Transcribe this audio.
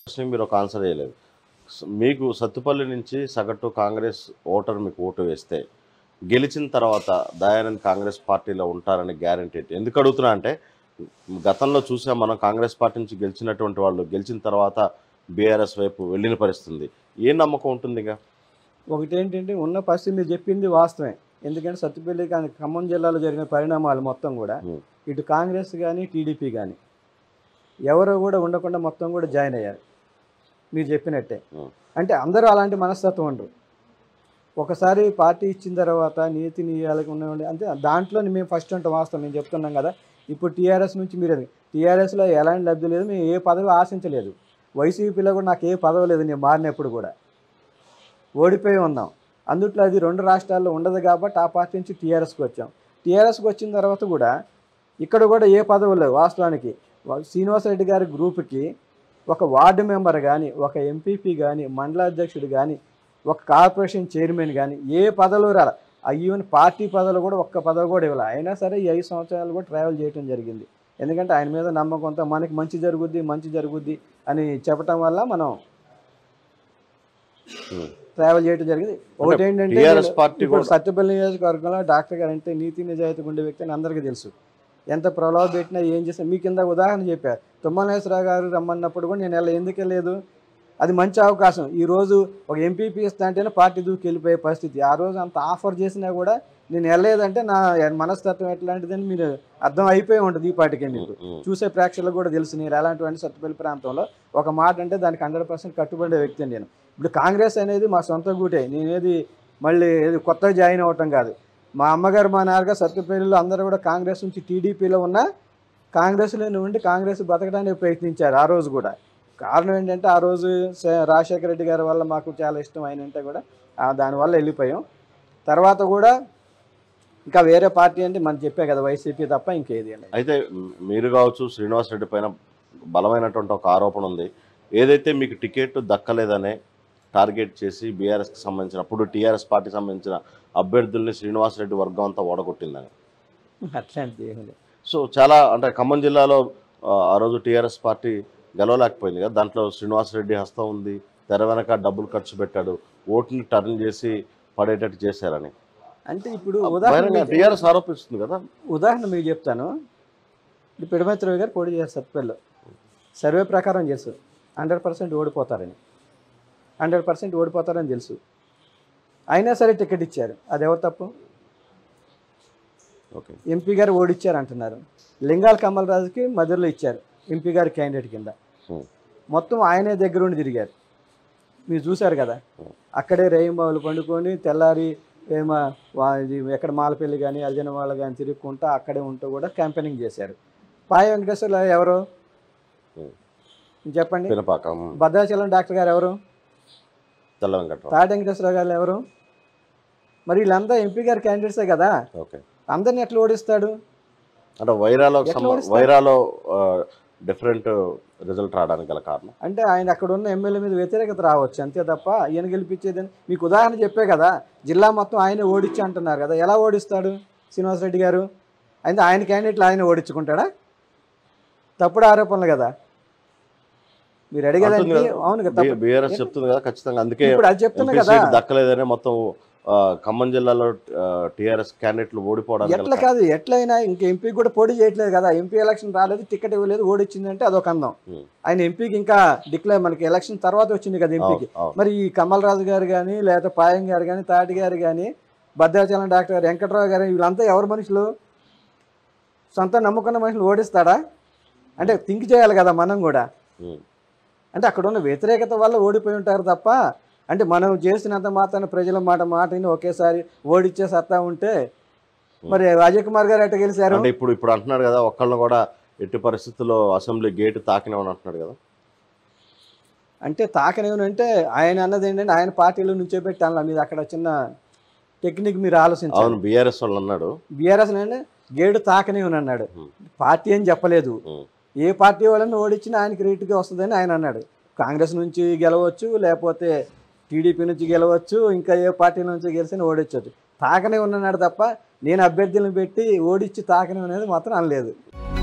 ప్రశ్నకి మీరు ఒక ఆన్సర్ చేయలేదు స- మీకు సత్తుపల్లి నుంచి సగటు కాంగ్రెస్ ఓటర్ మీకు ఓటు వేస్తే గెలిచిన తర్వాత దయానంద్ కాంగ్రెస్ పార్టీలో ఉంటారని గ్యారంటీ ఏంటి ఎందుకు అడుగుతున్నా అంటే గతంలో చూసాం మనం కాంగ్రెస్ పార్టీ నుంచి గెలిచినటువంటి వాళ్ళు గెలిచిన తర్వాత బీఆర్ఎస్ వైపు వెళ్ళిన పరిస్థితి ఉంది. ఏ నమ్మకం ఉంటుంది ఇక ఒకటి ఏంటంటే ఉన్న పరిస్థితి మీరు చెప్పింది వాస్తవమే ఎందుకంటే సత్తుపల్లి కానీ ఖమ్మం జిల్లాలో జరిగిన పరిణామాలు మొత్తం కూడా Hmm. ఇటు కాంగ్రెస్ కానీ టీడీపీ కానీ ఎవరు కూడా ఉండకుండా మొత్తం కూడా జాయిన్ అయ్యారు మీరు చెప్పినట్టే Hmm. అంటే అందరూ అలాంటి మనస్తత్వం ఉండరు ఒకసారి పార్టీ ఇచ్చిన తర్వాత నీతి నియాలకు ఉన్నవాళ్ళు అంటే దాంట్లో మేము ఫస్ట్ అంటే వాస్తవం మేము చెప్తున్నాం కదా ఇప్పుడు టీఆర్ఎస్ నుంచి మీరు టీఆర్ఎస్లో ఎలాంటి లబ్ధి లేదు మేము ఏ పదవి ఆశించలేదు వైసీపీలో కూడా నాకు ఏ పదవి లేదు నేను మారినప్పుడు కూడా ఓడిపోయి ఉన్నాం అందుట్లో అది రెండు రాష్ట్రాల్లో ఉండదు కాబట్టి ఆ పార్టీ నుంచి టీఆర్ఎస్కి వచ్చాం టీఆర్ఎస్కి వచ్చిన తర్వాత కూడా ఇక్కడ కూడా ఏ పదవులు లేవు వాస్తవానికి వా- శ్రీనివాసరెడ్డి గారి గ్రూప్కి ఒక వార్డు మెంబర్ కానీ ఒక ఎంపీపీ కానీ మండలాధ్యక్షుడు కానీ ఒక కార్పొరేషన్ చైర్మన్ కానీ ఏ పదవులు రాల ఈవెన్ పార్టీ పదవులు కూడా ఒక్క పదవి కూడా ఇవ్వాలి అయినా సరే ఈ ఐదు సంవత్సరాలు కూడా ట్రావెల్ చేయడం జరిగింది ఎందుకంటే ఆయన మీద నమ్మకంతో మనకి మంచి జరుగుద్ది మంచి జరుగుద్ది అని చెప్పటం వల్ల మనం Hmm. ట్రావెల్ చేయడం జరిగింది ఒకటి ఏంటంటే TRS నేను పార్టీ ఇప్పుడు కూడా- సత్యపల్లి నియోజకవర్గంలో డాక్టర్ గారు అంటే నీతి నిజాయితీ ఉండే వ్యక్తి అని అందరికీ తెలుసు ఎంత ప్రలోభ పెట్టినా ఏం చేసినా మీ కింద ఉదాహరణ చెప్పారు తుమ్మలేశ్వరరావు గారు రమ్మన్నప్పుడు కూడా నేను వెళ్ళ ఎందుకు వెళ్ళలేదు అది మంచి అవకాశం ఈ రోజు ఒక ఎంపీపీ ఇస్తా అంటేనే పార్టీ దూకి వెళ్ళిపోయే పరిస్థితి ఆ రోజు అంత ఆఫర్ చేసినా కూడా నేను వెళ్ళలేదంటే నా మనస్తత్వం ఎట్లాంటిదని మీరు అర్థం అయిపోయి ఉంటుంది ఈ పార్టీకే మీకు ఉమ్. చూసే ప్రేక్షకులకు కూడా తెలుసు నేను ఎలాంటివన్నీ సత్తుపల్లి ప్రాంతంలో ఒక మాట అంటే దానికి హండ్రెడ్ పర్సెంట్ కట్టుబడే వ్యక్తి నేను ఇప్పుడు కాంగ్రెస్ అనేది మా సొంత గూటే నేనేది మళ్ళీ ఏది కొత్తగా జాయిన్ అవ్వటం కాదు మా అమ్మగారు మా నాన్నగారు సత్తుపల్లిలో అందరూ కూడా కాంగ్రెస్ నుంచి టీడీపీలో ఉన్న కాంగ్రెస్లో ఉండి కాంగ్రెస్ బతకడానికి ప్రయత్నించారు ఆ రోజు కూడా కారణం ఏంటంటే ఆ రోజు స- రాజశేఖర రెడ్డి గారి వల్ల మాకు చాలా ఇష్టం ఆయన అంటే కూడా ఆ దానివల్ల వెళ్ళిపోయాం తర్వాత కూడా ఇంకా వేరే పార్టీ అంటే మనం చెప్పే కదా వైసీపీ తప్ప ఇంకేది లేదు అయితే మ్, మీరు కావచ్చు శ్రీనివాస్ రెడ్డి పైన బలమైనటువంటి ఒక ఆరోపణ ఉంది ఏదైతే మీకు టికెట్ దక్కలేదనే టార్గెట్ చేసి బీఆర్ఎస్కి సంబంధించిన అప్పుడు టీఆర్ఎస్ పార్టీకి సంబంధించిన అభ్యర్థుల్ని శ్రీనివాస్ రెడ్డి వర్గం అంతా ఓడగొట్టిందని అట్లాంటిది ఏమీ లేదు సో చాలా అంటే ఖమ్మం జిల్లాలో ఆ, ఆ రోజు టీఆర్ఎస్ పార్టీ గెలవలేకపోయింది కదా దాంట్లో శ్రీనివాస్ రెడ్డి హస్తం ఉంది తెర వెనక డబ్బులు ఖర్చు పెట్టాడు ఓటుని టర్న్ చేసి పడేటట్టు చేశారని అంటే ఇప్పుడు ఉదాహరణ మీకు- టీఆర్ఎస్ ఆరోపిస్తుంది కదా ఉదాహరణ మీకు చెప్తాను ఇప్పుడు పిడమతి రవి గారు పోటీ చేస్తారు సత్పల్లిలో సర్వే ప్రకారం తెలుసు హండ్రెడ్ పర్సెంట్ ఓడిపోతారని హండ్రెడ్ పర్సెంట్ ఓడిపోతారని తెలుసు అయినా సరే టికెట్ ఇచ్చారు అది ఎవరు తప్పు ఓకే ఎంపీ గారు ఓడిచ్చారు అంటున్నారు లింగాల కమల్ రాజుకి మధురలో ఇచ్చారు ఎంపీ గారి క్యాండిడేట్ కింద Hmm. మొత్తం ఆయనే దగ్గరుండి తిరిగారు మీరు చూశారు కదా అక్కడే రేయింబావులు పండుకొని తెల్లారి ఏమో వా- ఇది ఎక్కడ మాలపల్లి కానీ అర్జున వాళ్ళు కానీ తిరుగుకుంటా అక్కడే ఉంటూ కూడా క్యాంపెయినింగ్ చేశారు పాయ వెంకటేశ్వర్లు ఎవరు Hmm. చెప్పండి పినపాకం భద్రాచలం డాక్టర్ గారు ఎవరు తెల్ల వెంకట్రావు తాటి వెంకటేశ్వరరావు గారు ఎవరు మరి వీళ్ళంతా ఎంపీ గారి క్యాండిడేట్సే కదా ఓకే అందరిని ఎట్లా ఓడిస్తాడు అంటే వైరాలో ఎట్లా సంబ- ఓడిస్తారు? వైరాలో డిఫరెంట్ రిజల్ట్ రావడానికి గల కారణం అంటే ఆయన అక్కడ ఉన్న ఎమ్మెల్యే మీద వ్యతిరేకత రావచ్చు అంతే తప్ప ఈయన గెలిపించేదని మీకు ఉదాహరణ చెప్పే కదా జిల్లా మొత్తం ఆయనే ఓడించి అంటున్నారు కదా ఎలా ఓడిస్తాడు శ్రీనివాసరెడ్డి గారు అయితే ఆయన క్యాండిడేట్లు ఆయన ఓడించుకుంటాడా తప్పుడు ఆరోపణలు కదా మీరు అడిగేదానికి అంటుంది కదా. అవును కదా తప్పు. బీఆర్ఎస్ చెప్తుంది కదా ఖచ్చితంగా అందుకే ఇప్పుడు అది చెప్తున్నా ఎంపీ కదా సీట్ దక్కలేదనే మొత్తం ఆ, ఖమ్మం జిల్లాలో టీఆర్ఎస్ క్యాండిడేట్లు ఓడిపోవడానికి గల ఎట్లా కాదు ఎట్లయినా ఇంక ఎంపీ కూడా పోటీ చేయట్లేదు కదా ఎంపీ ఎలక్షన్ రాలేదు టికెట్ ఇవ్వలేదు ఓడిచ్చిందంటే అదొక అందం Hmm. ఆయన ఎంపీకి ఇంకా డిక్లేర్ మనకి ఎలక్షన్ తర్వాత వచ్చింది కదా ఎంపీకి అవును, అవును. మరి ఈ కమల్ రాజు గారు కానీ లేకపోతే పాయం గారు కానీ తాటి గారు కానీ భద్రాచలం డాక్టర్ గారు వెంకట్రావు గారు వీళ్ళంతా ఎవరు మనుషులు సొంత నమ్ముకున్న మనుషులు ఓడిస్తాడా అంటే థింక్ చేయాలి కదా మనం కూడా ఉమ్. అంటే అక్కడ ఉన్న వ్యతిరేకత వల్ల ఓడిపోయి ఉంటారు తప్ప అంటే మనం చేసినంత మాత్రాన ప్రజల మాట మాటని ఒకేసారి ఓడిచ్చే సత్తా ఉంటే మరి అజయ్ కుమార్ గారు ఎట్ట గెలిచారు అంటే ఇప్పుడు ఇప్పుడు అంటున్నారు కదా ఒక్కళ్ళని కూడా ఎట్టి పరిస్థితుల్లో అసెంబ్లీ గేట్ తాకినవని అంటున్నాడు కదా అంటే తాకనేమని అంటే ఆయన అన్నది ఏంటంటే ఆయన పార్టీలో నుంచో పెట్టాలి మీద అక్కడ చిన్న టెక్నిక్ మీరు ఆలోచించాలి అవును బీఆర్ఎస్ వాళ్ళు అన్నాడు బీఆర్ఎస్ అంటే గేడు తాకనేమని అన్నాడు Hmm. పార్టీ అని చెప్పలేదు ఉమ్. ఏ పార్టీ వాళ్ళని ఓడించినా ఆయనకి రేటుగా వస్తుందని ఆయన అన్నాడు కాంగ్రెస్ నుంచి గెలవచ్చు లేకపోతే టీడీపీ నుంచి గెలవచ్చు ఇంకా ఏ పార్టీ నుంచి గెలిచిన ఓడించవచ్చు తాకనే ఉన్నాడు తప్ప నేను అభ్యర్థులను పెట్టి ఓడించి తాకనే అనేది మాత్రం అనలేదు